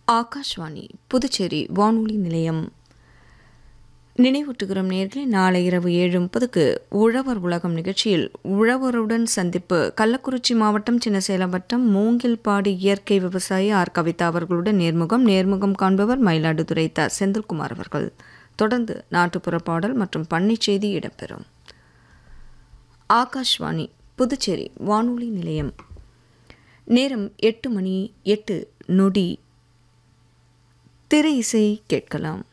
ஆகாஷ்வாணி புதுச்சேரி வானொலி நிலையம் நினைவூட்டுகிறோம் நேர்களே நாளை இரவு ஏழு முப்பதுக்கு உழவர் உலகம் நிகழ்ச்சியில் உழவருடன் சந்திப்பு கள்ளக்குறிச்சி மாவட்டம் சின்னசேலம் வட்டம் மூங்கில்பாடி இயற்கை விவசாயி ஆர் கவிதா அவர்களுடன் நேர்முகம் நேர்முகம் காண்பவர் மயிலாடுதுறை த செந்தில்குமார் அவர்கள் தொடர்ந்து நாட்டுப்புற பாடல் மற்றும் பண்ணைச் செய்தி இடம்பெறும் ஆகாஷ்வாணி புதுச்சேரி வானொலி நிலையம் நேரம் எட்டு மணி எட்டு நொடி திரை இசை கேட்கலாம்